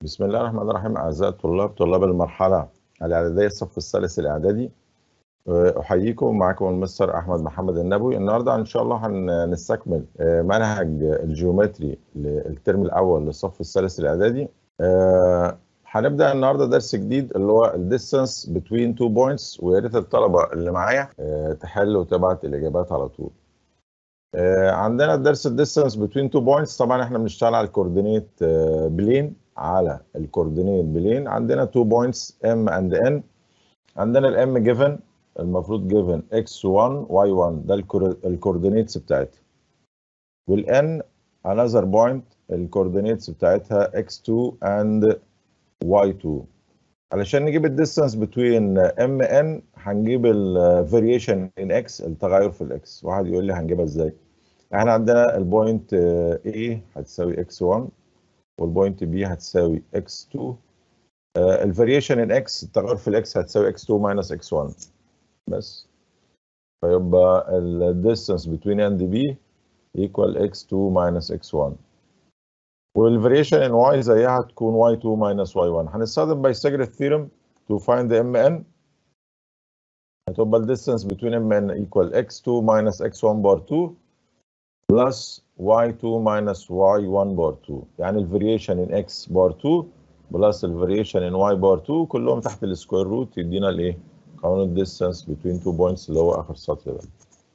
بسم الله الرحمن الرحيم أعزائي الطلاب طلاب المرحلة الإعدادية الصف الثالث الإعدادي أحييكم معكم المستر أحمد محمد النبوي النهاردة إن شاء الله هنستكمل منهج الجيومتري للترم الأول للصف الثالث الإعدادي هنبدأ النهاردة درس جديد اللي هو الديستانس بتوين تو بوينتس ويا ريت الطلبة اللي معايا تحل وتبعت الإجابات على طول عندنا الدرس الديستانس بتوين تو بوينتس طبعا احنا بنشتغل على الكوردينيت بلين على الكوردينيت بلين عندنا تو بوينتس ام اند ان عندنا الام جيفن المفروض جيفن x1 y1 ده الكوردينيتس بتاعتها والان another point الكوردينيتس بتاعتها x2 and y2 علشان نجيب الديستانس بتوين ام ان هنجيب الفاريشن ان اكس التغير في الاكس واحد يقول لي هنجيبها ازاي احنا عندنا البوينت A هتساوي x1 والبوينت B هتساوي x2 الفاريشن ان اكس التغير في الاكس هتساوي x2 minus x1 بس فيبقى الديستانس بتوين A and B equal x2 minus x1 والفاريشن ان y زيها هتكون y2 minus y1 هنستخدم بايثاغورس ثيورم to find the mn هتبقى الديستانس between mn equal x2 minus x1 بار 2 plus y2 minus y1 بار 2 يعني الفاريشن ان x بار 2 بلس الفاريشن ان y بار 2 كلهم تحت السكوير روت يدينا الايه؟ قانون الديستانس between two points اللي هو اخر سطر ده.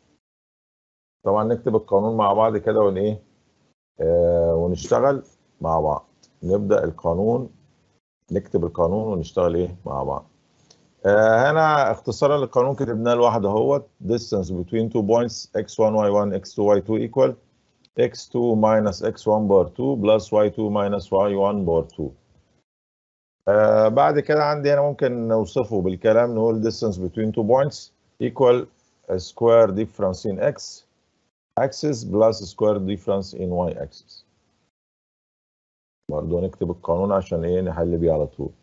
طبعا نكتب القانون مع بعض كده ون ايه؟ آه ونشتغل مع بعض. نبدا القانون نكتب القانون ونشتغل ايه مع بعض. آه هنا اختصارا للقانون كتبناه لوحده اهوت distance between two points x1 y1 x2 y2 equal x2 minus x1 بار 2 plus y2 minus y1 بار 2 آه بعد كده عندي هنا ممكن نوصفه بالكلام نقول distance between two points equal square difference in x axis plus square difference in y axis برضه نكتب القانون عشان ايه نحل بيه على طول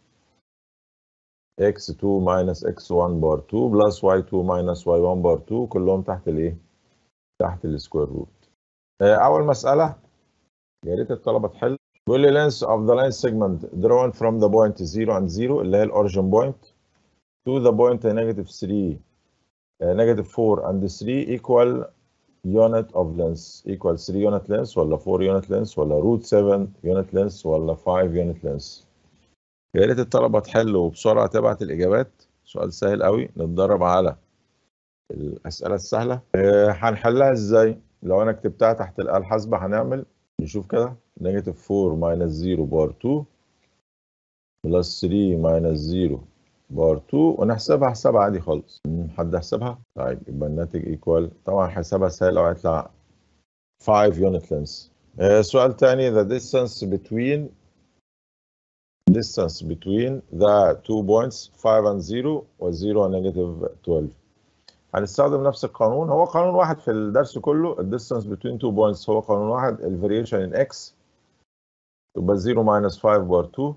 x2 minus x1 بار 2 plus y2 minus y1 بار 2 كلهم تحت الايه؟ تحت السكوير روت. أول مسألة يا ريت الطلبة تحل بيقول لي length of the line segment drawn from the point 0 and 0 اللي هي الأوريجن point to the point negative 3 negative 4 and 3 equal unit of length equal 3 unit length ولا 4 unit length ولا root 7 unit length ولا 5 unit length يا ريت الطلبة تحل وبسرعة تبعت الإجابات سؤال سهل قوي نتدرب على الأسئلة السهلة أه هنحلها إزاي؟ لو أنا كتبتها تحت الآلة الحاسبة هنعمل نشوف كده نيجاتيف 4 ماينس 0 بار 2 بلس 3 ماينس 0 بار 2 ونحسبها حساب عادي خالص حد يحسبها؟ طيب يبقى الناتج ايكوال طبعا حسابها سهل لو هيطلع 5 يونت لينس أه سؤال تاني the distance between distance between the two points 5 and 0 و 0 and negative 12 هنستخدم نفس القانون هو قانون واحد في الدرس كله الديستانس between two points هو قانون واحد الفاريشن ان x تبقى 0 minus 5 بار 2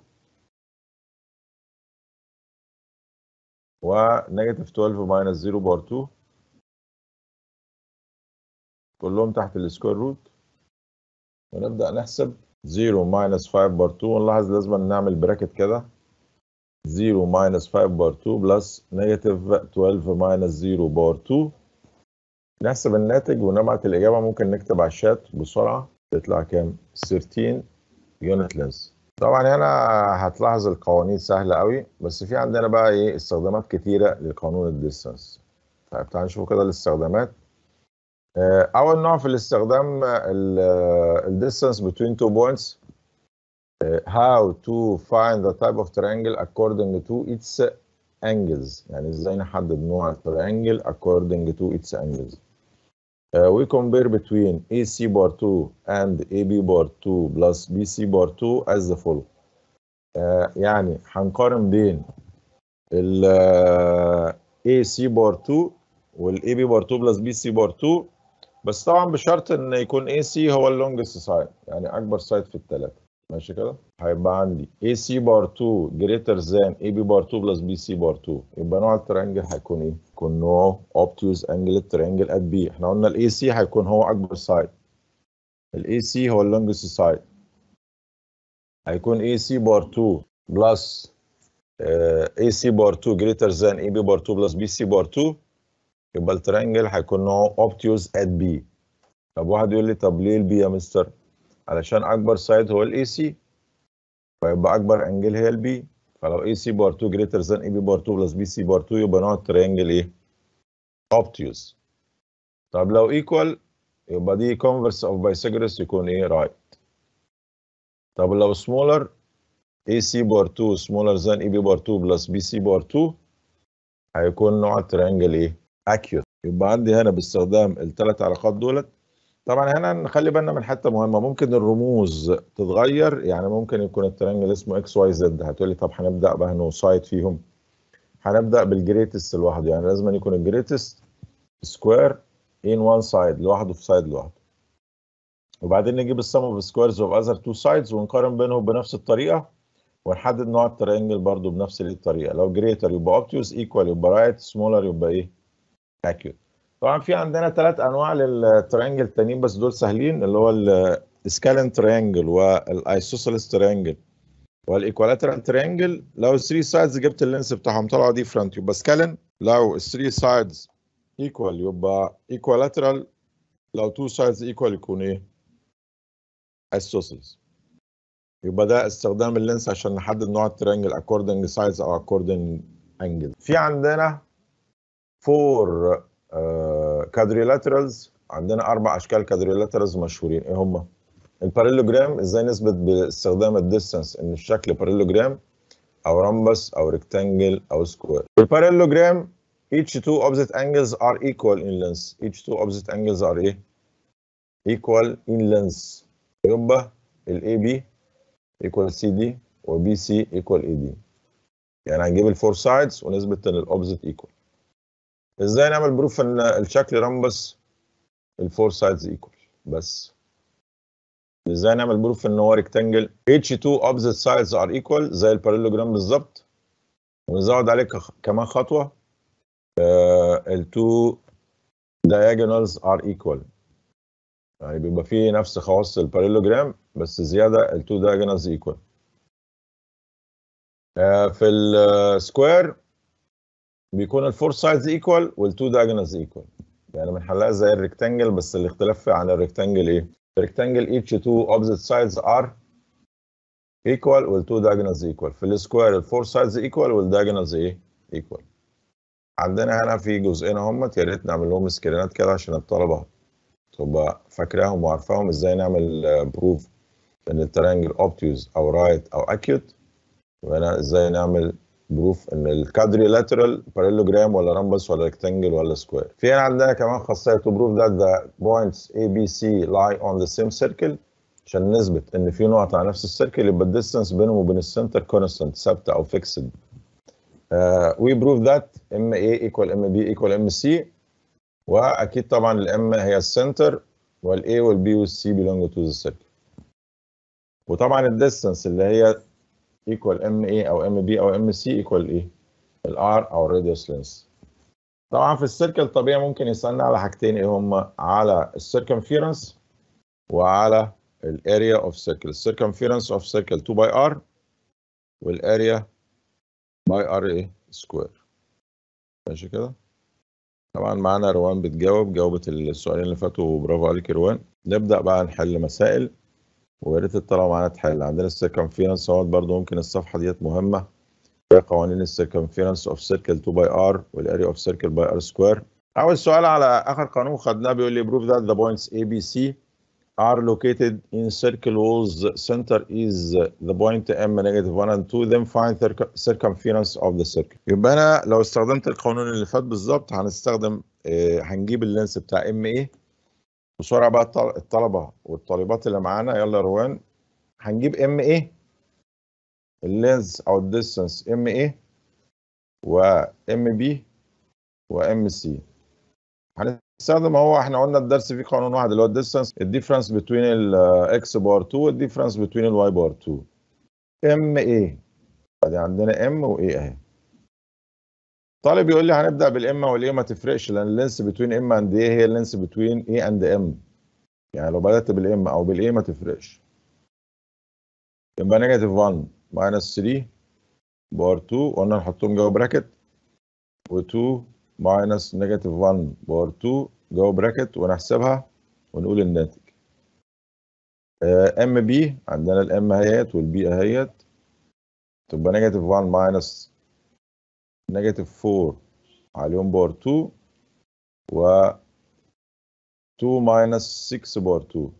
و negative 12 minus 0 بار 2 كلهم تحت السكوير روت ونبدأ نحسب 0 minus 5 بار 2 ونلاحظ لازم نعمل براكت كده 0 minus 5 بار 2 بلس نيجاتيف 12 minus 0 بار 2 نحسب الناتج ونبعت الإجابة ممكن نكتب على الشات بسرعة تطلع كام؟ 13 يونت لينس طبعا هنا هتلاحظ القوانين سهلة قوي بس في عندنا بقى ايه استخدامات كتيرة لقانون الديستانس طيب تعالى نشوف كده الاستخدامات أول نوع في الاستخدام الديستانس between two points how to find the type of triangle according to its angles يعني ازاي نحدد نوع التريانجل according to its angles uh, we compare between AC bar 2 and AB bar 2 plus BC bar 2 as the follow uh, يعني هنقارن بين ال AC bar 2 وال AB bar 2 plus BC bar 2 بس طبعا بشرط ان يكون AC هو اللونجست سايد يعني اكبر سايد في الثلاثه ماشي كده هيبقى عندي AC بار 2 greater than AB بار 2 plus BC بار 2 يبقى نوع الترينجل هيكون ايه؟ يكون نوعه obtuse angle triangle at B احنا قلنا ال AC هيكون هو اكبر سايد ال AC هو اللونجست سايد هيكون اي سي بار 2 بلس اي سي بار 2 جريتر ذان اي بي بار 2 بلس بي سي بار 2 يبقى الترينجل هيكون نوعه اوبتيوز ات بي طب واحد يقول لي طب ليه البي يا مستر علشان اكبر سايد هو الاي سي فيبقى اكبر انجل هي البي فلو اي سي بار 2 جريتر ذان اي بي بار 2 بلس بي سي بار 2 يبقى نوع الترينجل ايه اوبتيوز طب لو ايكوال يبقى دي converse of Pythagoras يكون ايه right طب لو smaller AC بار 2 smaller than EB بار 2 plus BC بار 2 هيكون نوع الترينجل ايه acute يبقى عندي هنا باستخدام الثلاث علاقات دولت طبعا هنا نخلي بالنا من حته مهمه ممكن الرموز تتغير يعني ممكن يكون الترينجل اسمه اكس واي زد هتقولي طب هنبدا بقى نوصايد فيهم هنبدا بالجريتست لوحده يعني لازم يكون الجريتست سكوير in one side لوحده في سايد لوحده وبعدين نجيب السم اوف سكويرز اوف اذر تو سايدز ونقارن بينهم بنفس الطريقه ونحدد نوع الترينجل برضو بنفس الطريقه لو جريتر يبقى اوبتيوس ايكوال يبقى رايت سمولر يبقى ايه اكيوت طبعا في عندنا ثلاث انواع للترينجل التانيين بس دول سهلين اللي هو السكالين ترينجل والايسوسيلس ترينجل والايكوالاترال ترينجل لو 3 سايدز جبت اللينس بتاعهم طلعوا ديفرنت يبقى سكالين لو 3 سايدز ايكوال يبقى ايكوالاترال لو تو سايدز ايكوال يكون ايه isosceles يبقى ده استخدام اللينس عشان نحدد نوع الترينجل according size او according angle في عندنا فور كادريلاترالز عندنا اربع اشكال كادريلاترالز مشهورين ايه هم البارالوجرام ازاي نثبت باستخدام الديستانس ان الشكل بارالوجرام او رامبس او ريكتانجل او سكوير البارالوجرام each two opposite angles are equal in length each two opposite angles are ايه equal in length يبقى ال AB equal CD و BC equal AD يعني هنجيب الفور سايدز ونثبت ان الاوبزيت equal ازاي نعمل بروف ان الشكل رامبس الفور سايدز equal بس ازاي نعمل بروف ان هو ريكتانجل each two opposite sides are equal زي البارالوجرام بالظبط ونزود عليه كمان خطوه التو diagonals are equal يعني بيبقى فيه نفس خواص البارالوجرام بس زياده التو diagonals equal في السكوير بيكون الفور سايدز equal والتو diagonals equal يعني بنحلها زي الريكتانجل بس الاختلاف عن الريكتانجل ايه؟ الريكتانجل each two opposite sides are equal والتو diagonals equal في السكوير الفور سايدز equal والdiagonals ايه؟ equal عندنا هنا في جزئين اهمت يا ريت نعمل لهم سكرينات كده عشان الطلبه تبقى فاكراهم وعارفاهم ازاي نعمل بروف ان الترينجل اوبتيوز او رايت او اكيوت وهنا ازاي نعمل بروف ان الكادريلاترال بارالوجرام ولا رامبس ولا ريكتانجل ولا سكوير في هنا عندنا كمان خاصيه تو بروف ذات ذا بوينتس A B C lie on the same circle عشان نثبت ان في نقط على نفس السيركل يبقى الديستانس بينهم وبين السنتر كونستنت ثابته او فيكسد Uh, we prove that MA equal MB equal MC واكيد طبعا الام هي السنتر والاي والبي والسي belong to the circle وطبعا الديستانس اللي هي equal MA او MB او MC equal ايه الار او الراديوس لينس طبعا في السيركل طبيعي ممكن يسالنا على حاجتين ايه هما على السيركمفيرنس وعلى الاريا اوف سيركل السيركمفيرنس اوف سيركل 2 باي ار والاريا باي ار ايه سكوير ماشي كده طبعا معانا روان بتجاوب جاوبت السؤالين اللي فاتوا برافو عليك يا روان نبدا بقى نحل مسائل ويا ريت الطلبه معانا تحل عندنا السيركمفيرنس اهوت برضه ممكن الصفحه ديت مهمه فيها قوانين السيركمفيرنس اوف سيركل 2 باي ار والاريا اوف سيركل باي ار سكوير اول سؤال على اخر قانون خدناه بيقول لي بروف ذات ذا بوينتس A B C are located in circle whose center is the point m negative 1 and 2 then find the circumference of the circle يبقى انا لو استخدمت القانون اللي فات بالظبط هنستخدم آه هنجيب اللينس بتاع ام ايه بسرعه بقى الطلبه والطالبات اللي معانا يلا يا روان هنجيب ام ايه اللينس او الديستانس ام ايه وام بي وام سي هنستخدم هو احنا قلنا الدرس فيه قانون واحد اللي هو الديستانس الديفرنس بين الاكس بار 2 والديفرنس بين الواي بار 2 ام ايه ادي عندنا ام وايه اهي طالب يقول لي هنبدا بالام والايه ما تفرقش لان اللينس بين ام اند ايه هي اللينس بين ايه اند ام يعني لو بدات بالام او بالايه ما تفرقش يبقى نيجاتيف 1 ماينس 3 باور 2 قلنا نحطهم جوه براكت و2 ماينس نيجاتيف 1 باور 2 جوه براكت ونحسبها ونقول الناتج ام بي عندنا الام اهيت والبي اهيت تبقى نيجاتيف 1 ماينس نيجاتيف 4 عليهم باور 2 و 2 ماينس 6 باور 2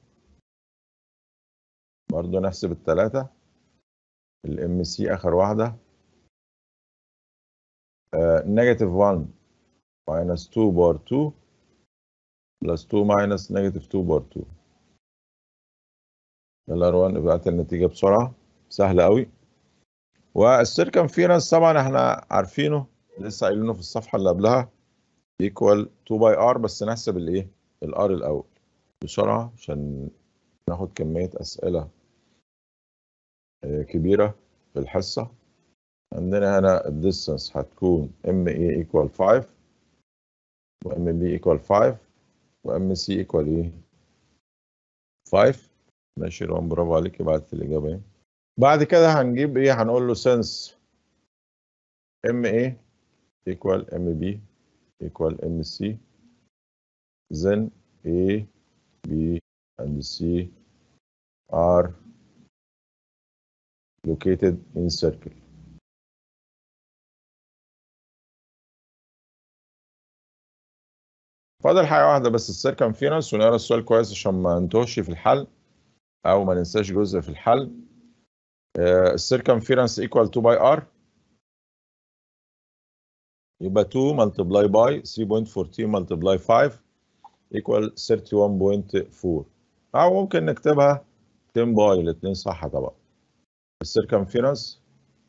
برضه نحسب التلاتة الام سي اخر واحدة نيجاتيف 1 ماينس 2 باور 2 بلس 2 ماينس نيجاتيف 2 باور 2 يلا روان ابعت النتيجة بسرعة سهلة قوي والسيركمفيرنس طبعا احنا عارفينه لسه قايلينه في الصفحة اللي قبلها equal 2 باي ار بس نحسب الايه الار الاول بسرعة عشان ناخد كمية اسئلة كبيرة في الحصة عندنا هنا الديستانس هتكون ام اي equal 5 وام بي equal 5 وام سي equal ايه 5 ماشي روان برافو عليك ابعت الإجابة ايه بعد كده هنجيب ايه هنقول له since ام اي equal ام بي equal ام سي then A B and C are located in circle فاضل حاجة واحدة بس السيركمفيرنس ونقرا السؤال كويس عشان ما نتوهش في الحل أو ما ننساش جزء في الحل السيركمفيرنس equal 2 باي R يبقى 2 multiply by 3.14 multiply 5 equal 31.4 أو ممكن نكتبها 10 باي الاثنين صح طبعا السيركمفيرنس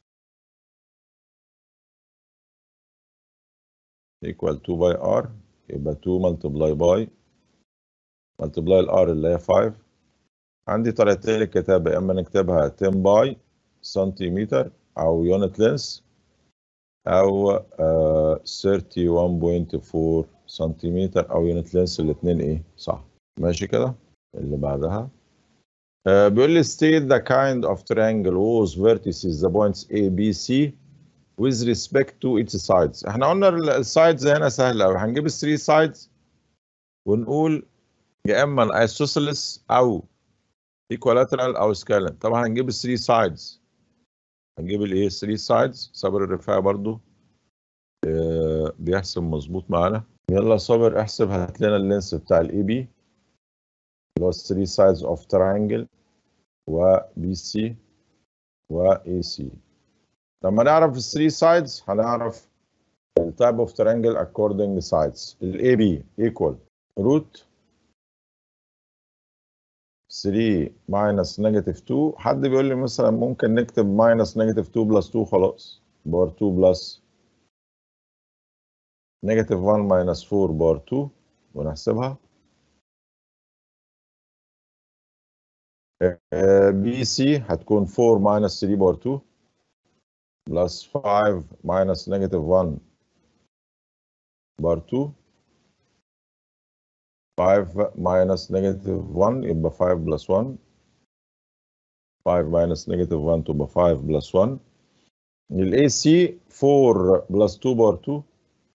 equal 2 باي R يبقى 2 multiply by multiply ال R اللي هي 5 عندي طريقتين للكتابة يا إما نكتبها 10 باي سنتيمتر أو يونت لينس أو uh, 31.4 سنتيمتر أو يونت لينس الاتنين إيه صح ماشي كده اللي بعدها uh, بيقول لي state the kind of triangle whose vertices the points A B C with respect to its sides احنا قلنا السايدز هنا سهلة أوي هنجيب الثري سايدز ونقول يا إما الايسوسيلس أو equilateral أو سكالن طبعا هنجيب الثري سايدز هنجيب الايه 3 سايدز صابر الرفاعي برضو آه بيحسب مظبوط معانا يلا صابر احسب هات لنا اللينس بتاع الاي بي اللي هو 3 سايدز اوف تريانجل وبي سي واي سي لما نعرف ال 3 سايدز هنعرف التايب اوف تريانجل according sides الاي بي equal root 3 minus negative 2 حد بيقول لي مثلا ممكن نكتب minus negative 2 plus 2 خلاص باور 2 plus negative 1 minus 4 باور 2 ونحسبها بي سي هتكون 4 minus 3 باور 2 plus 5 minus negative 1 باور 2 5 minus negative 1 يبقى 5 plus 1 5 minus negative 1 تبقى 5 plus 1 ال AC 4 plus 2 باور 2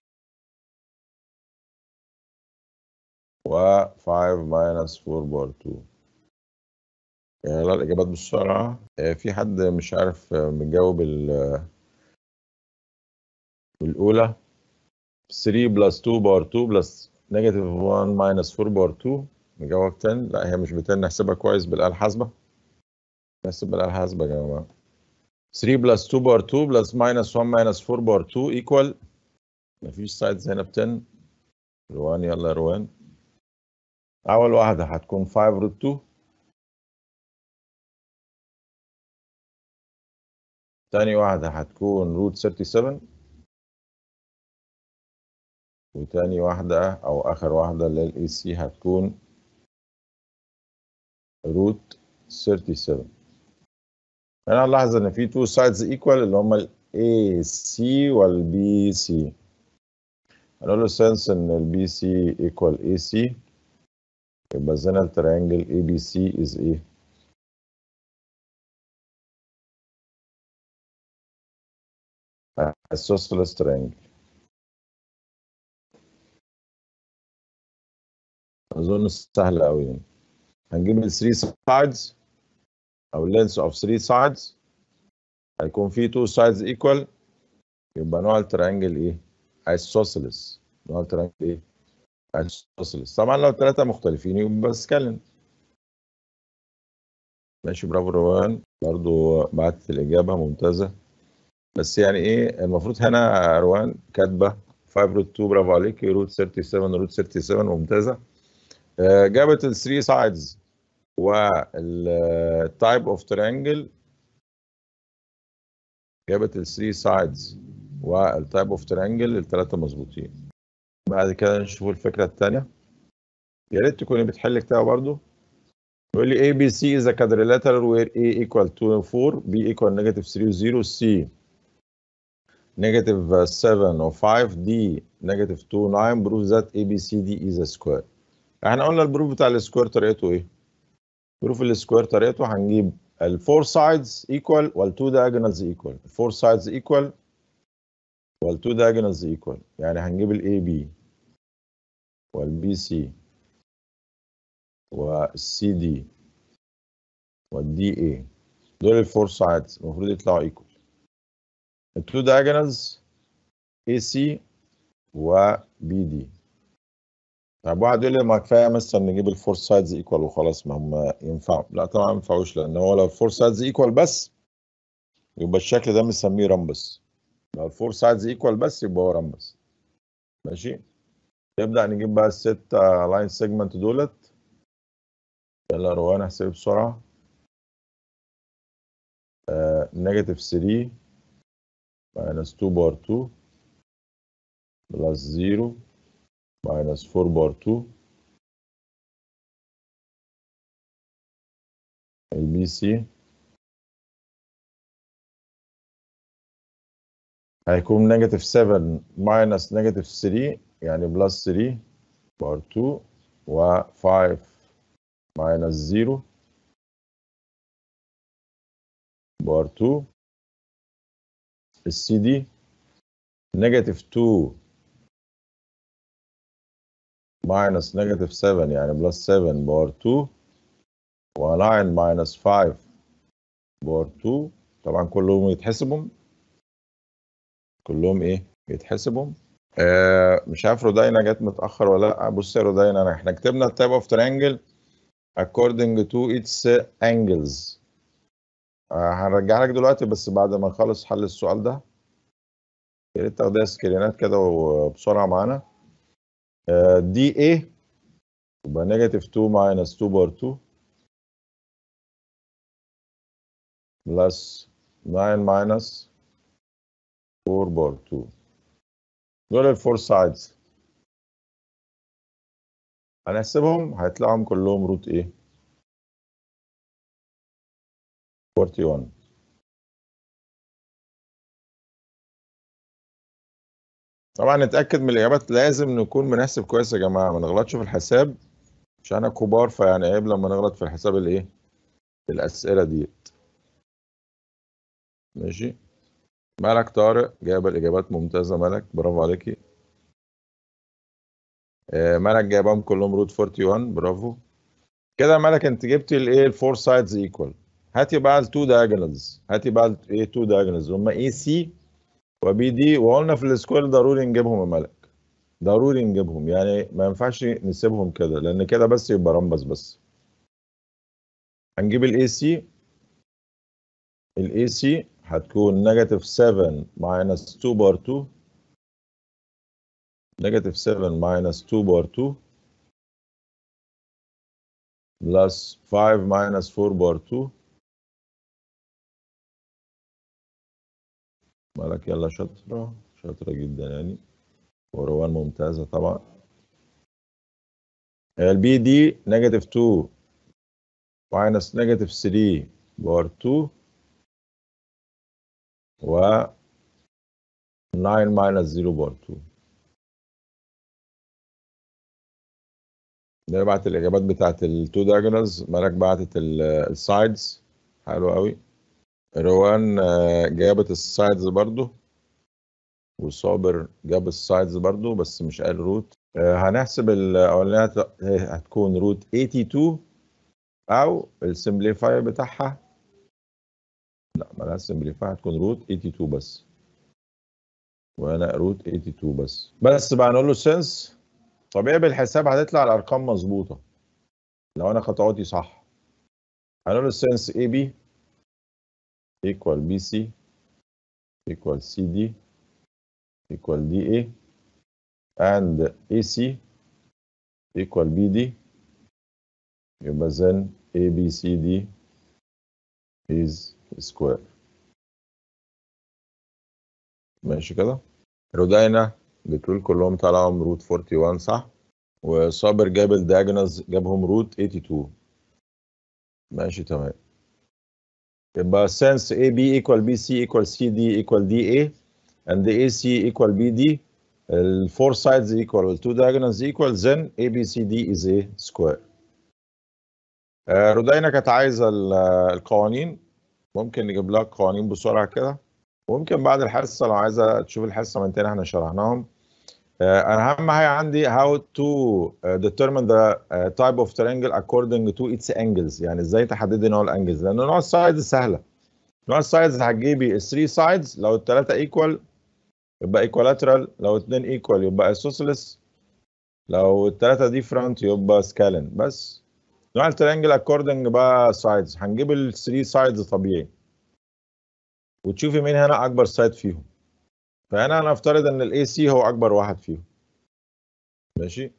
و 5 minus 4 باور 2 يلا الإجابات بسرعة في حد مش عارف مجاوب الأولى 3 plus 2 باور 2 plus نيجاتيف 1 ماينس 4 باور 2 نجاوب 10 لا هي مش ب 10 نحسبها كويس بالآلة الحاسبة نحسب بالآلة الحاسبة يا جماعة 3 بلس 2 باور 2 بلس ماينس 1 ماينس 4 باور 2 ايكوال مفيش سايدز هنا ب 10 روان يلا يا روان أول واحدة هتكون 5 روت 2 تاني واحدة هتكون روت 37 وتاني واحدة أو آخر واحدة اللي هي الاي سي هتكون روت 37 هنا نلاحظ إن في تو سايدز ايكوال اللي هما الاي سي والبي سي هنقول له سنس إن البي سي ايكوال اي سي يبقى زينا التريانجل اي بي سي از ايه isosceles triangle اظن سهله قوي يعني هنجيب ال 3 sides او length of 3 sides هيكون في 2 sides equal يبقى نوع التريانجل ايه isosceles نوع التريانجل ايه isosceles طبعا لو الثلاثه مختلفين يبقى سكالن ماشي برافو روان برضو بعتت الإجابة ممتازة بس يعني إيه المفروض هنا روان كاتبة 5 روت 2 برافو عليكي روت 37 روت 37 ممتازة آه، جابت ال 3 سايدز والتايب اوف تريانجل جابت ال 3 سايدز والتايب اوف تريانجل الثلاثة مظبوطين بعد كده نشوف الفكرة الثانية يا ريت تكوني بتحل كتاب برضو يقول لي ABC is a quadrilateral where A equal to 4 B equal negative 3 0 C negative 7 or 5 D negative 2 9 proves that ABCD is a square احنا قلنا البروف بتاع السكوير طريقته ايه؟ بروف السكوير طريقته هنجيب ال 4 sides equal وال 2 diagonals equal 4 sides equal وال 2 diagonals equal يعني هنجيب ال AB وال BC والسي دي والدي اي دول الفور سايدز المفروض يطلعوا ايكوال التو diagonals اي سي وبي دي طب واحد يقول لي ما كفايه مثلا نجيب الفور سايدز ايكوال وخلاص ما هم ينفعوا لا طبعا ما ينفعوش لان هو لو الفور سايدز ايكوال بس يبقى الشكل ده بنسميه رمبس لو الفور سايدز ايكوال بس يبقى هو رمبس ماشي نبدا نجيب بقى الست لاين سيجمنت دولت يلا روان احسب بسرعة نيجاتيف 3 minus 2 بار 2 بلس 0 minus 4 بار 2 البي سي هيكون نيجاتيف 7 minus نيجاتيف 3 يعني بلس 3 بار 2 و 5 minus 0 بار 2 السي دي نيجاتيف 2 minus نيجاتيف 7 يعني بلس 7 بار 2 و 9 minus 5 بار 2 طبعا كلهم يتحسبهم كلهم ايه يتحسبهم آه مش عارف رودينا جت متاخر ولا لا بص يا رودينا احنا كتبنا التايب اوف تريانجل according to its angles آه هنرجع لك دلوقتي بس بعد ما نخلص حل السؤال ده يا ريت تاخديها سكرينات كده وبسرعه معانا آه دي ايه يبقى نيجاتيف 2 ماينس 2 بار 2 بلس 9 ماينس 4 بار 2 دول الفور سايدز هنحسبهم هيطلعهم كلهم روت ايه 41 طبعا نتاكد من الاجابات لازم نكون بنحسب كويس يا جماعه ما نغلطش في الحساب مش انا كبار فيعني عيب لما نغلط في الحساب الايه الاسئله ديت ماشي مالك طارق جايب الاجابات ممتازه مالك برافو عليكي مالك جايبهم كلهم روت 41 برافو كده مالك انت جبتي الايه الفور سايدز ايكوال هاتي بقى التو دايجونالز هاتي بقى الايه تو دايجونالز هم اي سي وبي دي وقلنا في السكوير ضروري نجيبهم يا مالك ضروري نجيبهم يعني ما ينفعش نسيبهم كده لان كده بس يبقى رمبس بس هنجيب الاي سي الاي سي هتكون نيجاتيف 7 ماينس 2 بار 2 negative 7 minus 2 بار 2 plus 5 minus 4 بار 2 مالك يلا شاطرة شاطرة جدا يعني وروان ممتازة طبعا البي دي نيجاتيف 2 minus نيجاتيف 3 بار 2 و 9 minus 0 بار 2 ده بعت الاجابات بتاعت التو دايجونالز مالك بعتت السايدز حلو قوي روان جابت السايدز برضو وصابر جاب السايدز برضو بس مش قال روت آه، هنحسب الاولانيه هت- هتكون روت 82 او السمبليفاي بتاعها لا مالهاش سمبليفاي هتكون روت 82 بس وهنا روت 82 بس بس بقى نقول له سنس طبيعي بالحساب هتطلع الارقام مظبوطه لو انا خطواتي صح هنقول له سنس اي بي equal BC equal CD equal DA and AC equal BD يبقى then ABCD is square ماشي كده رودينا بتقول كلهم طلعهم روت 41 صح وصابر جاب الدياجونالز جابهم روت 82 ماشي تمام يبقى since AB equal BC equal CD equal DA and the AC equal BD ال four sides equal وال two diagonals equal then ABCD is a square. آه، رودينا كانت عايزة ال- القوانين ممكن نجيب لها القوانين بسرعة كده ممكن بعد الحصة لو عايزة تشوف الحصة من تاني احنا شرحناهم آه، أنا أهم حاجة عندي how to uh, determine the uh, type of triangle according to its angles يعني ازاي تحددي نوع الانجلز لأن نوع السايدز سهلة نوع السايدز هتجيبي ال 3 سايدز لو الثلاثة ايكوال يبقى ايكوالاترال لو اتنين ايكوال يبقى اسوسيلس لو الثلاثة ديفرنت يبقى سكالن بس نوع الترينجل اكوردنج بقى سايدز هنجيب ال 3 سايدز طبيعي وتشوفي مين هنا اكبر سايد فيهم فهنا هنفترض ان الاي سي هو اكبر واحد فيهم ماشي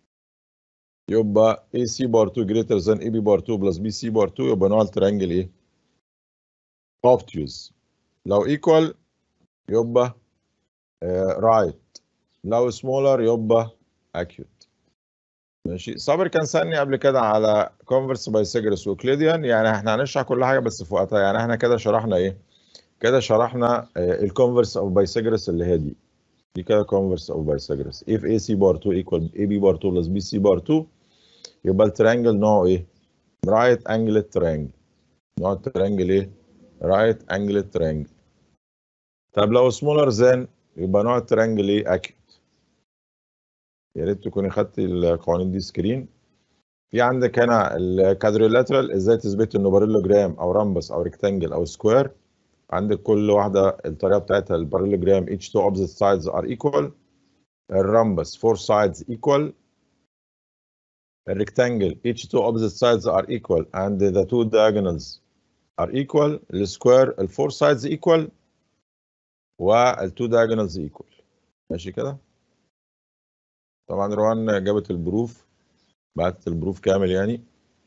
يبقى اي سي بار 2 greater than اي بي بار 2 بلس بي سي بار 2 يبقى نوع الترينجل ايه؟ obtuse لو equal يبقى رايت لو سمولر يبقى acute ماشي صابر كان سألني قبل كده على كونفرس بايسيجرس وكليديان يعني احنا هنشرح كل حاجه بس في وقتها يعني احنا كده شرحنا ايه كده شرحنا الكونفرس اوف بايسيجرس اللي هي دي دي كده كونفرس اوف بايسيجرس if AC بار 2 equal AB بار 2 بلس BC بار 2 يبقى التريانجل نوعه ايه رايت انجل تريانجل نوع التريانجل ايه رايت انجل تريانجل طب لو سمولر ذان يبقى نوع التريانجل ايه اكيوت يا ريت تكوني خدتي القوانين دي سكرين في عندك هنا الكادريلاترال ازاي تثبت انه باريلوجرام او رامبس او ريكتانجل او سكوير عندك كل واحده الطريقه بتاعتها الباريلوجرام each two opposite sides are equal الرامبس four sides equal الريكتانجل each two opposite sides are equal and the two diagonals are equal السكوير ال four sides equal وال two diagonals equal ماشي كده طبعا روان جابت البروف بعتت البروف كامل يعني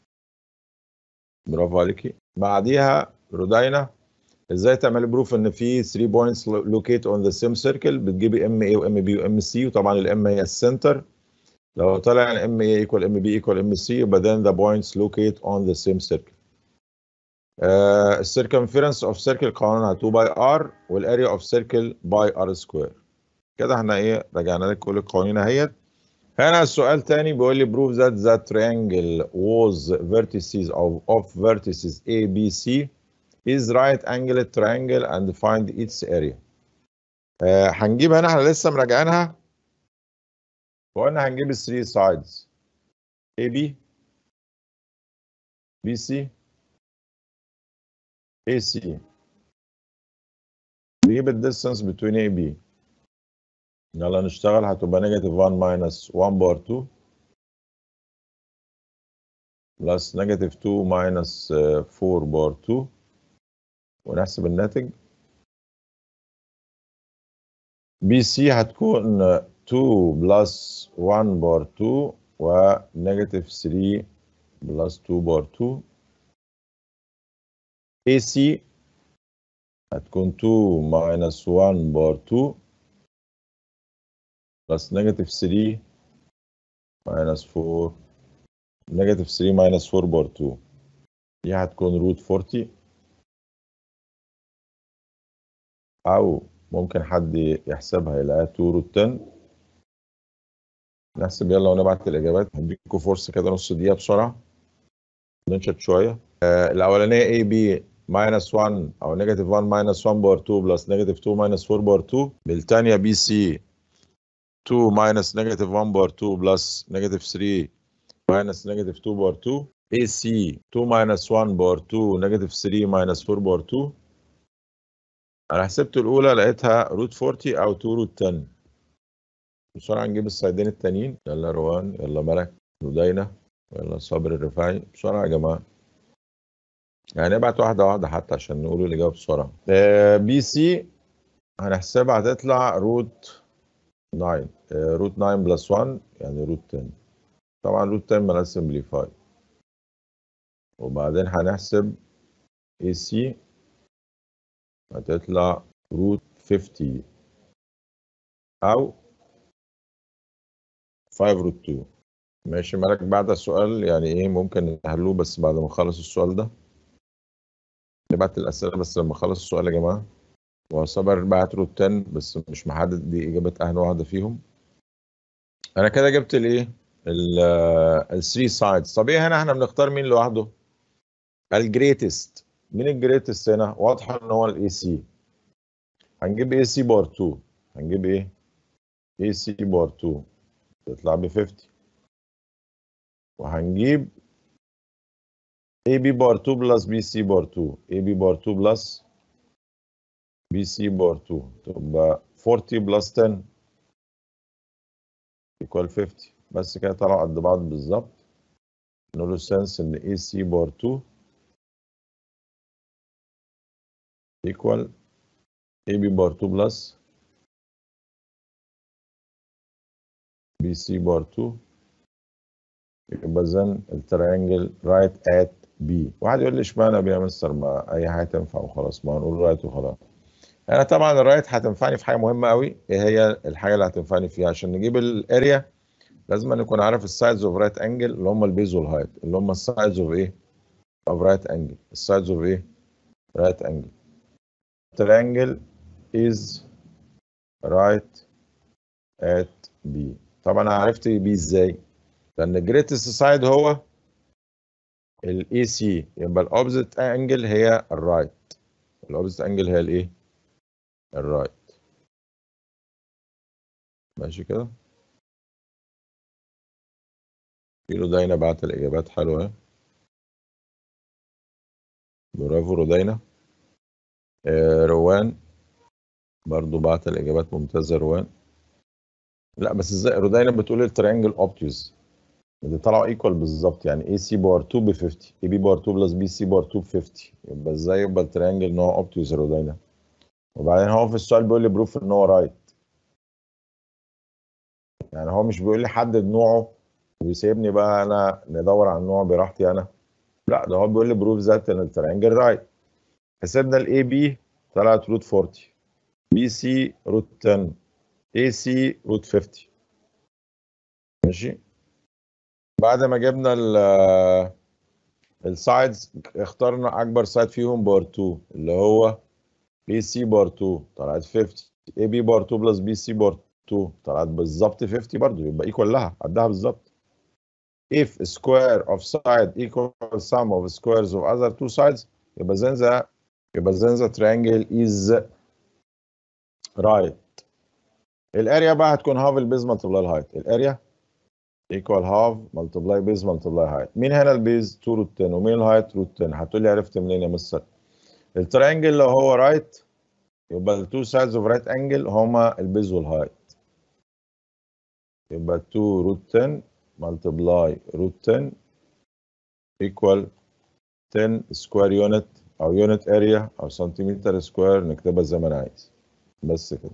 برافو عليكي بعديها رودينا ازاي تعملي بروف ان في 3 بوينتس لوكيت اون ذا سيم سيركل بتجيبي ام اي وام بي وام سي وطبعا الام هي السنتر لو طلع الام اي ايكوال ام بي ايكوال ام سي يبقى then the points locate on the same circle السيركمفيرنس اوف سيركل قانونها 2 باي ار والاريا اوف سيركل باي ار سكوير كده احنا ايه رجعنا لك كل القوانين اهيت هنا السؤال تاني بيقول لي prove that the triangle was vertices of, of vertices A, B, C is right angled triangle and find its area. آه هنجيب هنا احنا لسه مراجعينها وقلنا هنجيب ال 3 sides AB BC AC نجيب ال distance between AB يلا نشتغل هتبقى نيجاتيف 1 ماينس 1 بار 2 بلس نيجاتيف 2 ماينس 4 بار 2 ونحسب الناتج بي سي هتكون 2 بلس 1 بار 2 ونيجاتيف 3 بلس 2 بار 2 اي سي هتكون 2 ماينس 1 بار 2 بلس نيجاتيف 3 ماينس 4 نيجاتيف 3 ماينس 4 بار 2 دي هتكون روت 40 أو ممكن حد يحسبها يلاقيها 2 روت 10 نحسب يلا ونبعت الإجابات هديكوا فرصة كده نص دقيقة بسرعة ننشط شوية آه الأولانية A B minus 1 او نيجاتيف 1 minus 1 باور 2 بلس نيجاتيف 2 minus 4 باور 2 بالثانيه بي سي 2 minus نيجاتيف 1 باور 2 بلس نيجاتيف 3 minus نيجاتيف 2 باور 2 اي سي 2 minus 1 باور 2 نيجاتيف 3 minus 4 باور 2 انا حسبت الاولى لقيتها روت 40 او 2 روت 10 بسرعه نجيب السايدين التانيين يلا روان يلا ملك ودينا يلا صابر الرفاعي بسرعه يا جماعه يعني ابعت واحده واحده حتى عشان نقول الاجابه بسرعه بي سي هنحسبها هتطلع روت 9 روت 9 بلس 1 يعني روت 10 طبعا روت 10 مالهاش سمبليفاي وبعدين هنحسب اي سي هتطلع روت 50 او 5 روت 2 ماشي مالك بعد السؤال يعني ايه ممكن نحلوه بس بعد ما نخلص السؤال ده نبعت الاسئله بس لما اخلص السؤال يا جماعه وصبر بعت روت 10 بس مش محدد دي اجابه اهل واحده فيهم انا كده جبت الايه ال 3 سايدز طبيعي هنا احنا بنختار مين لوحده الجريتست مين الجريتست هنا واضحه ان هو الاي سي هنجيب اي سي بار 2 هنجيب ايه اي سي بار 2 تطلع ب 50 وهنجيب اي بي بار 2 بلس بي سي بار 2 اي بي بار 2 بلس بي سي بار 2 تبقى 40 بلس 10 equal 50 بس كده طلعوا قد بعض بالظبط نقول له سنس ان اي سي بار 2 equal اي بي بار 2 بلس بي سي بار 2 يبقى زن التريانجل رايت ات بي واحد يقول لي اشمعنى بي يا مستر ما اي حاجه تنفع وخلاص ما نقول رايت وخلاص انا طبعا الرايت هتنفعني في حاجه مهمه قوي ايه هي الحاجه اللي هتنفعني فيها عشان نجيب الاريا لازم نكون عارف السايدز اوف رايت انجل اللي هم البيز والهايت اللي هم السايدز اوف ايه اوف رايت انجل السايدز اوف ايه رايت انجل triangle is right at B طبعا عرفت B ازاي لان الجريتست سايد هو الاي سي يبقى الاوبزيت انجل هي الرايت الاوبزيت انجل هي الايه الرايت ماشي كده في رودينا بعت الاجابات حلوه برافو رودينا آه روان برضو بعت الاجابات ممتازه روان لا بس ازاي رودينا بتقول التريانجل اوبتيوز دي طلعوا ايكوال بالظبط يعني اي سي باور 2 ب 50 اي بي باور 2 بلس بي سي باور 2 ب 50 يبقى ازاي يبقى التريانجل ان هو اوبتيوز رودينا وبعدين هو في السؤال بيقول لي بروف ان هو رايت يعني هو مش بيقول لي حدد نوعه ويسيبني بقى انا ندور على النوع براحتي انا لا ده هو بيقول لي بروف ذات ان التريانجل رايت حسبنا الاي بي طلعت روت 40 بي سي روت 10 اي سي روت 50 ماشي بعد ما جبنا السايدز اخترنا اكبر سايد فيهم بار 2 اللي هو اي سي بار 2 طلعت 50 اي بي بار 2 بلس بي سي بار 2 طلعت بالظبط 50 برضه يبقى ايكوال لها قدها بالظبط if square of side equals sum of squares of other two sides يبقى then the يبقى then the triangle is right الاريا بقى هتكون half البيز ملتبلاي الهايت الاريا equal half multiply base multiply height مين هنا البيز 2 روت 10 ومين الهايت روت 10 هتقول لي عرفت منين يا مستر التريانجل لو هو رايت يبقى التو سايدز اوف رايت انجل هما البيز والهايت يبقى 2 روت 10 multiply روت 10 equal 10 سكوير يونت او يونت اريا او سنتيمتر سكوير نكتبها زي ما انا عايز بس كده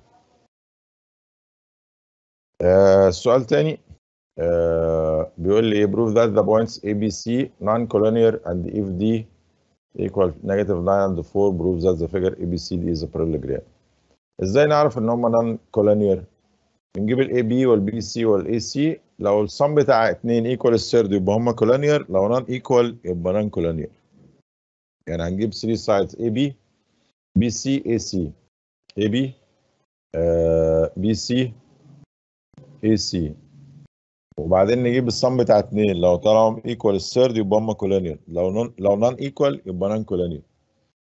آه السؤال تاني Uh, بيقول لي prove that the points A, B, C non-collinear and if D equal negative 9 and 4 proves that the figure ABCD is a parallelogram. ازاي نعرف ان هم non-collinear؟ بنجيب ال AB وال BC وال AC لو الصم بتاع اتنين equal السيرد يبقى هم collinear لو non equal يبقى non collinear. يعني هنجيب 3 sides AB BC AC AB uh, BC AC وبعدين نجيب الصم بتاع اتنين لو طلعوا ايكوال السيرد يبقى هم كولونيال لو نون لو نون ايكوال يبقى نون كولونيال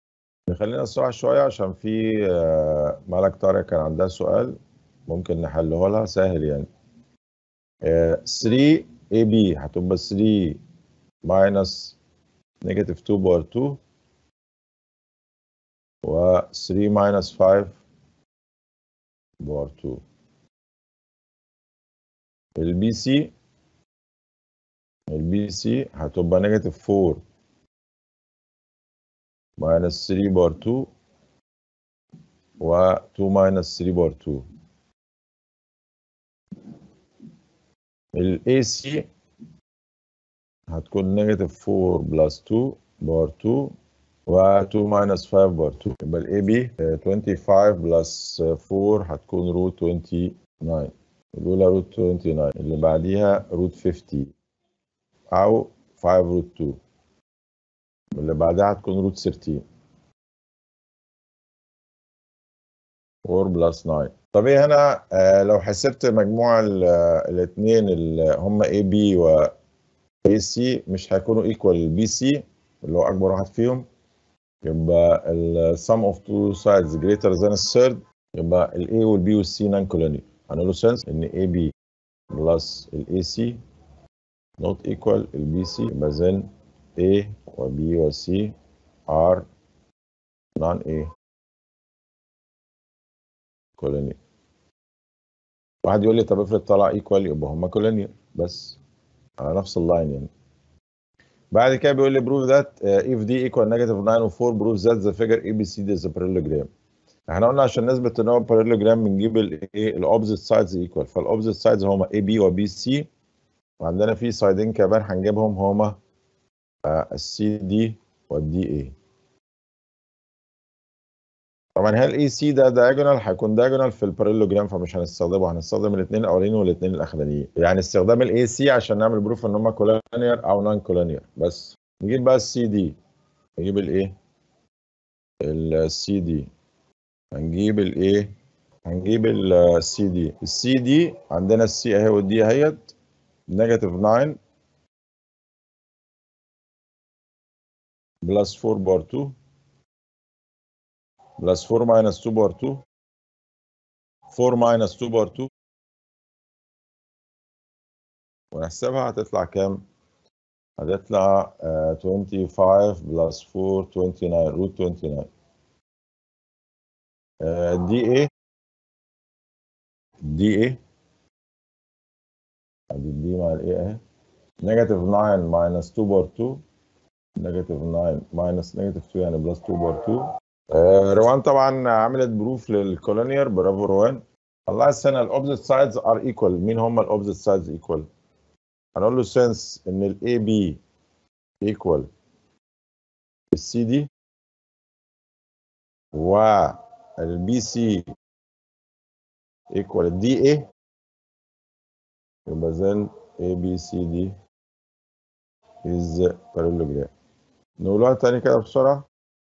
نخلينا السرعة شوية عشان في آه، ملك طارق كان عندها سؤال ممكن نحله لها سهل يعني آه، 3 AB هتبقى 3 minus negative 2 باور 2 و 3 minus 5 باور 2 البي سي البي سي هتبقى نيجاتيف 4 minus 3 باور 2 و 2 minus 3 باور 2 ال AC هتكون نيجاتيف 4 بلس 2 باور 2 و 2 minus 5 باور 2 يبقى ال AB آه، 25 بلس 4 هتكون روت 29 الأولى روت 29 اللي بعديها روت 50 أو 5 روت 2 واللي بعدها هتكون روت 13 4 بلس 9 طبيعي هنا آه، لو حسبت مجموع الاثنين اللي هم اي بي و اي سي مش هيكونوا ايكوال البي سي اللي هو اكبر واحد فيهم يبقى ال sum of two sides greater than a third يبقى ال A وال B وال C non collinear هنقول له sense ان AB plus ال AC not equal ال BC يبقى then A و B و C are non A collinear واحد يقول لي طب افرض طلع equal يبقى هما collinear بس على نفس اللاين يعني بعد كده بيقول لي prove that uh, if d equal negative 9 و 4 proves that the figure ABCD is a parallelogram احنا قلنا عشان نثبت ان هو parallelogram بنجيب الايه الاوبزيت سايدز ايكوال فالاوبزيت سايدز هما AB و BC وعندنا في سايدين كمان هنجيبهم هما السي دي والدي اي طبعا هل اي سي ده diagonal هيكون diagonal في الباراليلوجرام فمش هنستخدمه هنستخدم الاثنين الاولانيين والاثنين الاخرانيين يعني استخدام الاي سي عشان نعمل بروف ان هم كولونير او نون كولونير بس نجيب بقى السي دي نجيب الايه السي دي هنجيب الايه هنجيب السي دي السي دي عندنا السي اهي والدي اهيت نيجاتيف 9 بلس 4 بار 2 بلس 4 minus 2 باور 2 4 minus 2 باور 2 ونحسبها هتطلع كام؟ هتطلع آه 25 بلس 4 29 روت 29 آه دي ايه؟ دي ايه؟ ادي الدي مع الايه اهي نيجاتيف 9 minus 2 باور 2 نيجاتيف 9 minus نيجاتيف 2 يعني بلس 2 باور 2 آه، روان طبعا عملت بروف للكولونير برافو روان الله السنه الاوبزيت سايدز ار ايكوال مين هم الاوبزيت سايدز ايكوال هنقول له سنس ان الاي بي ايكوال السي دي والبي سي ايكوال الدي اي يبقى then A B C D is parallelogram نقولها تاني كده بسرعه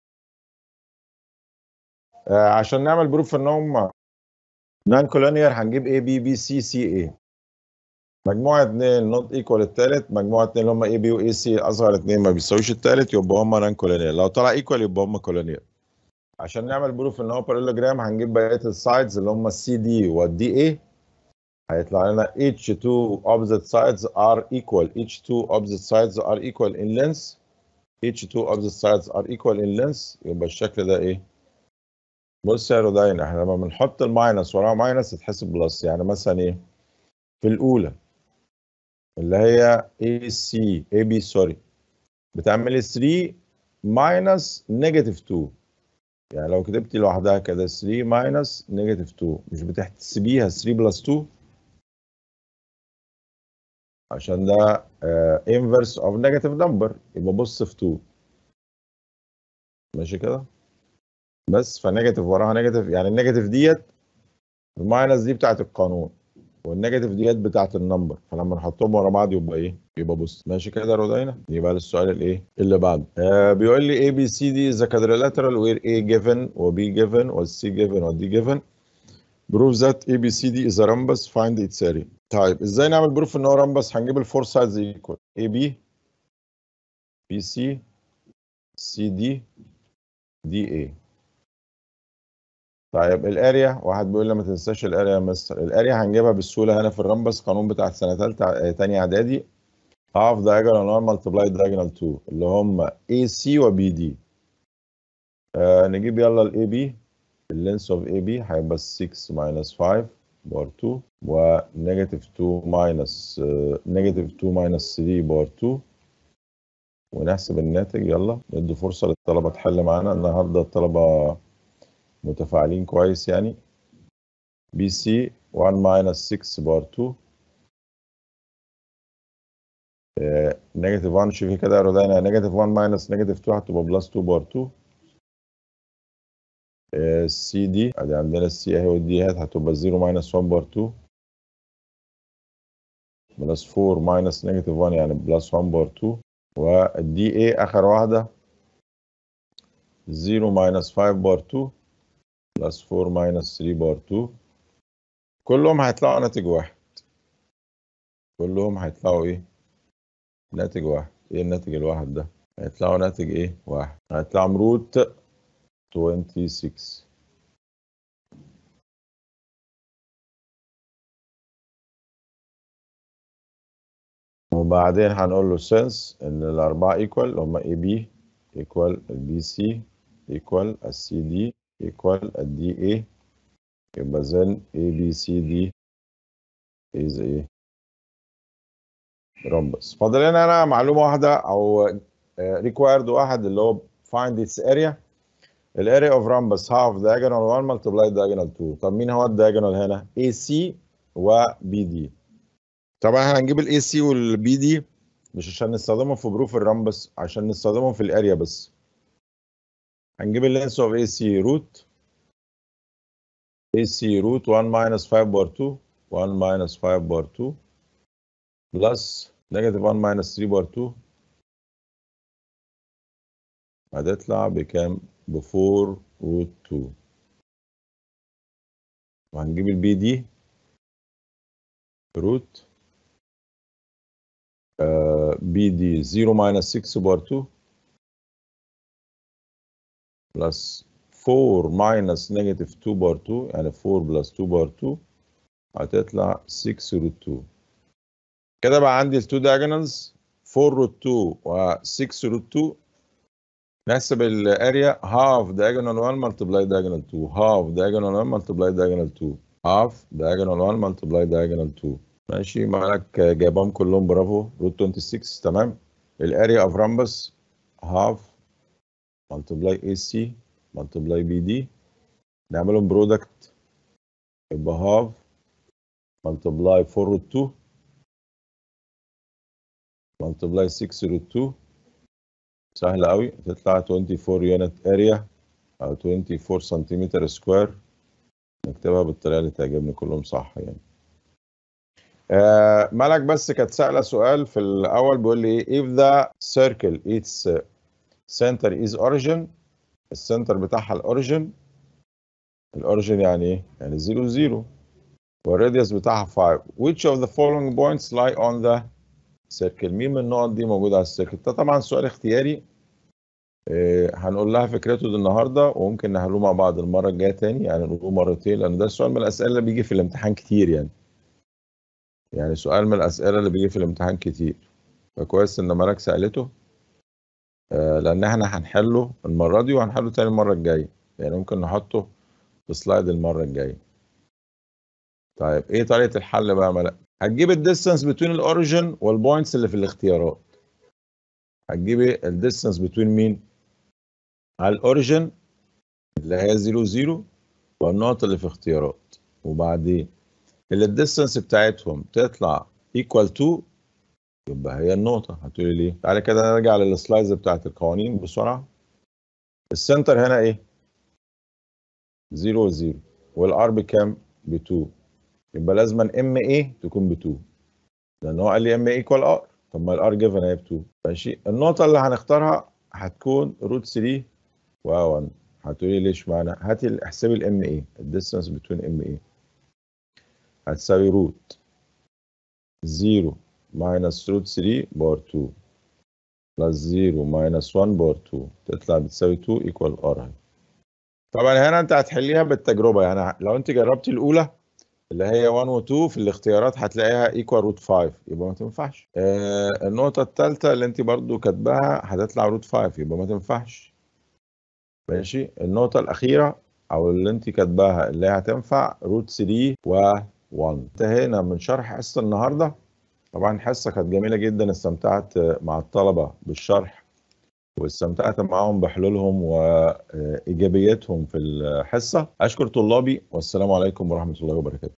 آه، عشان نعمل بروف ان هم نان كولونير هنجيب اي بي بي سي سي اي مجموعة اتنين نوت ايكوال التالت مجموعة اتنين اللي هم اي بي واي سي اصغر اتنين ما بيساويش التالت يبقى هم نان كولونير لو طلع ايكوال يبقى هم كولونير عشان نعمل بروف ان هو بارالوجرام هنجيب بقية السايدز اللي هم السي دي والدي اي هيطلع لنا each two opposite sides are equal each two opposite sides are equal in length each two opposite sides are equal in length يبقى الشكل ده ايه بص يا رودين احنا لما بنحط الماينس وراها ماينس تتحسب بلس يعني مثلا ايه في الاولى اللي هي اي سي اي بي سوري بتعملي 3 ماينس نيجاتيف 2 يعني لو كتبتي لوحدها كده 3 ماينس نيجاتيف 2 مش بتحسبيها 3 بلس 2 عشان ده انفرس اوف نيجاتيف نمبر يبقى بص في 2 ماشي كده بس فنيجاتيف وراها نيجاتيف يعني النيجاتيف ديت الماينس دي بتاعت القانون والنيجاتيف ديت بتاعت النمبر فلما نحطهم ورا بعض يبقى ايه؟ يبقى بص ماشي كده يا رودينا يبقى للسؤال الايه؟ اللي بعده آه بيقول لي اي بي سي دي از quadrilateral where A given و B given و C given و D given prove that A B C D is a rhombus find its area طيب ازاي نعمل بروف ان هو رامبس هنجيب الفور سايدز ايكوال اي بي بي سي سي دي دي ايه طيب الاريا واحد بيقول لي ما تنساش الاريا يا مستر الاريا هنجيبها بالسهوله هنا في الرمبس قانون بتاع سنه ثالثه ثانيه اعدادي half diagonal 1 multiplied diagonal 2 اللي هم AC و BD آه نجيب يلا ال AB اللينس اوف AB هيبقى 6 minus 5 بار 2 و negative 2 minus آه negative 2 minus 3 بار 2 ونحسب الناتج يلا ندي فرصة للطلبة تحل معانا النهاردة الطلبة متفاعلين كويس يعني بي سي 1 minus 6 بار 2 نيجاتيف 1 شوفي كده يا رودانا نيجاتيف 1 ماينس نيجاتيف 2 هتبقى بلس 2 بار 2 السي دي ادي عندنا السي اهي والدي هات هتبقى 0 ماينس 1 بار 2 بلس 4 ماينس نيجاتيف 1 يعني بلس 1 بار 2 والدي اي اخر واحده 0 ماينس 5 بار 2 بلس 4 ماينس 3 بار 2 كلهم هيطلعوا ناتج واحد كلهم هيطلعوا ايه ناتج واحد ايه الناتج الواحد ده هيطلعوا ناتج ايه واحد هيطلع روت 26 وبعدين هنقول له سنس ان الاربعه ايكوال اللي هم اي بي ايكوال البي سي ايكوال السي دي ايكوال الدي اي يبقى زن اي بي سي دي از ايه رمبس فاضل لنا انا معلومه واحده او ريكوايرد واحد اللي هو find its area الاريا اوف رامبس half diagonal 1 multiplied diagonal 2 طب مين هو الدياجونال هنا AC و BD طبعا احنا هنجيب الاي سي والبي دي مش عشان نستخدمهم في بروف الرامبس عشان نستخدمهم في الاريا بس هنجيب اللينس اوف اي سي روت اي سي روت 1 minus 5 بار 2 1 minus 5 بار 2 بلس نيجاتيف 1 minus 3 بار 2 هتطلع بكام؟ ب 4 روت 2 وهنجيب البي دي روت بي دي 0 minus 6 بار 2 بلس 4 minus negative 2 بار 2 يعني 4 بلس 2 بار 2 هتطلع 6 روت 2 كده بقى عندي ال 2 diagonals 4 روت 2 و 6 روت 2 نحسب الاريا half diagonal 1 multiply diagonal 2 half diagonal 1 multiply diagonal 2 half diagonal 1 multiply diagonal 2 ماشي معاك جايبهم كلهم برافو روت 26 تمام الاريا اوف رامبس هاف ملتبلاي اي سي ملتبلاي بي دي نعملهم برودكت يبقى هاف ملتبلاي 4 روت 2 ملتبلاي 6 روت 2 سهلة قوي تطلع 24 يونت اريا او 24 سنتيمتر سكوير نكتبها بالطريقة اللي تعجبني كلهم صح يعني آه ملك بس كانت سائله سؤال في الاول بيقول لي if the circle its center is origin السنتر بتاعها الاوريجن الاوريجن يعني ايه؟ يعني 0 0 والراديوس بتاعها 5 which of the following points lie on the circle مين من النقط دي موجوده على السيركل ده طبعا سؤال اختياري آه هنقول لها فكرته دي النهارده وممكن نحلوه مع بعض المره الجايه تاني يعني نقوله مرتين لان ده سؤال من الاسئله اللي بيجي في الامتحان كتير يعني يعني سؤال من الأسئلة اللي بيجي في الامتحان كتير فكويس إن مالك سألته آه لأن إحنا هنحله المرة دي وهنحله تاني المرة الجاية يعني ممكن نحطه في سلايد المرة الجاية طيب إيه طريقة الحل بقى يا ملك؟ هتجيب الديستانس بين الأوريجن والبوينتس اللي في الاختيارات هتجيبي الديستانس بين مين؟ على الأوريجن اللي هي 0 0 والنقط اللي في اختيارات وبعدين اللي الديستانس بتاعتهم تطلع ايكوال 2 يبقى هي النقطة هتقولي ليه؟ تعالى كده نرجع للسلايدز بتاعت القوانين بسرعة السنتر هنا ايه؟ 0 0 والار بكام؟ ب 2 يبقى لازم ام ايه تكون ب 2 لان هو قال لي ام ايكوال ار طب ما الار جيفن هي ب 2 ماشي النقطة اللي هنختارها هتكون روت 3 و 1 هتقولي ليش معنى؟ هاتي احسبي الام ايه الديستانس بين ام ايه هتساوي روت 0 ماينس روت 3 بار 2 بلس 0 ماينس 1 باور 2 تطلع بتساوي 2 ايكوال ار طبعا هنا انت هتحليها بالتجربه يعني لو انت جربتي الاولى اللي هي 1 و 2 في الاختيارات هتلاقيها ايكوال روت 5 يبقى ما تنفعش آه النقطه الثالثه اللي انت برضو كاتباها هتطلع روت 5 يبقى ما تنفعش ماشي النقطه الاخيره او اللي انت كاتباها اللي هي هتنفع روت 3 و 1 انتهينا من شرح حصه النهارده طبعا الحصه كانت جميله جدا استمتعت مع الطلبه بالشرح واستمتعت معاهم بحلولهم وايجابياتهم في الحصه اشكر طلابي والسلام عليكم ورحمه الله وبركاته